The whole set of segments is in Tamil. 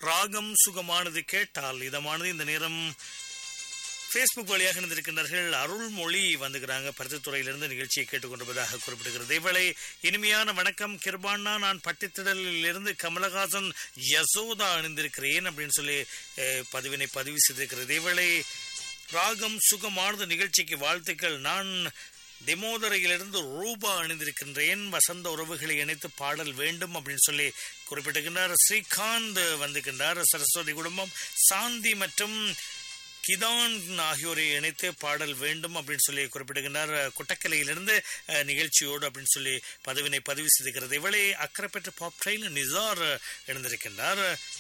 ராகம் சுகமானது கேட்டால் இதமானது இந்த நேரம் ஃபேஸ்புக் வழியாக இணைந்திருக்கின்றார்கள் அருள்மொழி வந்துக்கிறாங்க பருத்தித்துறையிலிருந்து நிகழ்ச்சியை கேட்டுக்கொண்டிருப்பதாக குறிப்பிடுகிறது இவளை இனிமையான வணக்கம் கிருபாண்ணா நான் பட்டித்திடலில் இருந்து கமலஹாசன் யசோதா அணிந்திருக்கிறேன் அப்படின்னு சொல்லி அஹ், பதிவினை பதிவு செய்திருக்கிறது இவளை ராகம் சுகமானது நிகழ்ச்சிக்கு வாழ்த்துக்கள் நான் தெமோதரையிலிருந்து ரூபா அணிந்திருக்கின்றேன் வசந்த உறவுகளை இணைத்து பாடல் வேண்டும் அப்படின்னு சொல்லி குறிப்பிட்டிருக்கின்றார் ஸ்ரீகாந்த் வந்திருக்கின்றார் சரஸ்வதி குடும்பம் சாந்தி மற்றும் கிதான் ஆகியோரை இணைத்து பாடல் வேண்டும் அப்படின்னு சொல்லி குறிப்பிடுகின்றார் குட்டக்கலையிலிருந்து அஹ், நிகழ்ச்சியோடு அப்படின்னு சொல்லி பதிவினை பதிவு செய்திருக்கிறது இவளை அக்கறைப்பெற்ற பாப் ட்ரெயின் நிசார் இணைந்திருக்கின்றார்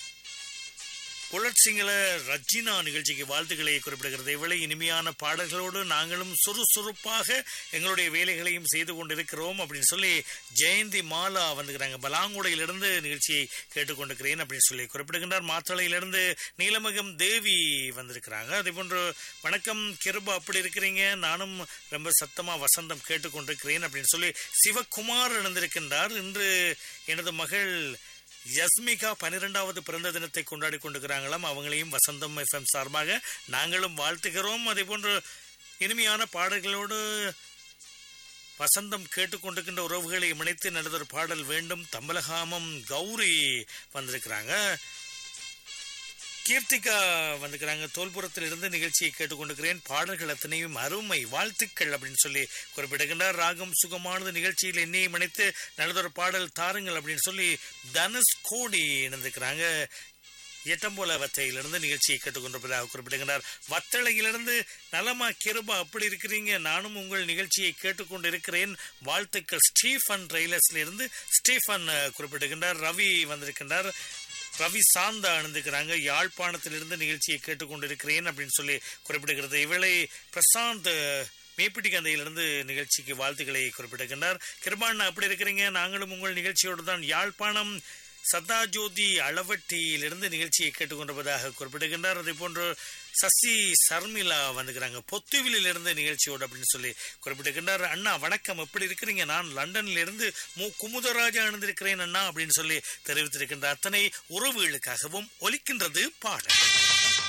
புலட் சிங்கள ரஜினா நிகழ்ச்சிக்கு வாழ்த்துக்களை குறிப்பிடுகிறது இவளை இனிமையான பாடல்களோடு நாங்களும் சுறுசுறுப்பாக எங்களுடைய வேலைகளையும் செய்து கொண்டிருக்கிறோம் அப்படின்னு சொல்லி ஜெயந்தி மாலா வந்துக்கிறாங்க பலாங்குடையிலிருந்து நிகழ்ச்சியை கேட்டுக்கொண்டிருக்கிறேன் அப்படின்னு சொல்லி குறிப்பிடுகின்றார் மாத்தளையிலிருந்து நீலமகம் தேவி வந்திருக்கிறாங்க அதே போன்று வணக்கம் கிருபா அப்படி இருக்கிறீங்க நானும் ரொம்ப சத்தமா வசந்தம் கேட்டுக்கொண்டிருக்கிறேன் அப்படின்னு சொல்லி சிவகுமார் இணைந்திருக்கின்றார் இன்று எனது மகள் யஸ்மிகா பன்னிரெண்டாவது பிறந்த தினத்தை கொண்டாடி கொண்டிருக்கிறாங்களாம் அவங்களையும் வசந்தம் எஃப்எம் சார்பாக நாங்களும் வாழ்த்துகிறோம் அதே போன்று இனிமையான பாடல்களோடு வசந்தம் கேட்டுக்கொண்டிருக்கின்ற உறவுகளை இணைத்து நல்லதொரு பாடல் வேண்டும் தம்பலகாமம் கௌரி வந்திருக்கிறாங்க கீர்த்திகா வந்துக்கிறாங்க தோல்புரத்தில் இருந்து நிகழ்ச்சியை கேட்டுக்கொண்டிருக்கிறேன் பாடல்கள் அத்தனையும் அருமை வாழ்த்துக்கள் அப்படின்னு சொல்லி குறிப்பிடுகின்றார் ராகம் சுகமானது நிகழ்ச்சியில் என்னையும் இணைத்து நல்லதொரு பாடல் தாருங்கள் அப்படின்னு சொல்லி தனுஷ் கோடி இணைந்திருக்கிறாங்க எட்டம்போல வத்தையிலிருந்து நிகழ்ச்சியை கேட்டுக்கொண்டிருப்பதாக குறிப்பிடுகின்றார் வத்தளையிலிருந்து நலமா கிருபா அப்படி இருக்கிறீங்க நானும் உங்கள் நிகழ்ச்சியை கேட்டுக்கொண்டு இருக்கிறேன் வாழ்த்துக்கள் ஸ்டீஃபன் ரயிலர்ஸ்ல இருந்து ஸ்டீஃபன் அஹ், குறிப்பிடுகின்றார் ரவி வந்திருக்கின்றார் ரவி சாந்தா அணிந்துக்கிறாங்க யாழ்ப்பாணத்திலிருந்து நிகழ்ச்சியை கேட்டுக்கொண்டிருக்கிறேன் அப்படின்னு சொல்லி குறிப்பிடுகிறது இவளை பிரசாந்த் மேப்பிட்டி கந்தையிலிருந்து நிகழ்ச்சிக்கு வாழ்த்துக்களை குறிப்பிடுகின்றார் கிருபாண்ணா அப்படி இருக்கிறீங்க நாங்களும் உங்கள் நிகழ்ச்சியோடு தான் யாழ்ப்பாணம் சதா ஜோதி அளவட்டியிலிருந்து நிகழ்ச்சியை கேட்டுக்கொண்டிருப்பதாக குறிப்பிடுகின்றார் அதே போன்று சசி சர்மிளா வந்துக்கிறாங்க பொத்துவிலில் இருந்து நிகழ்ச்சியோடு அப்படின்னு சொல்லி குறிப்பிட்டிருக்கின்றார் அண்ணா வணக்கம் எப்படி இருக்கிறீங்க நான் லண்டன்ல இருந்து மு குமுதராஜா அணிந்திருக்கிறேன் அண்ணா அப்படின்னு சொல்லி தெரிவித்திருக்கின்ற அத்தனை உறவுகளுக்காகவும் ஒலிக்கின்றது பாடல்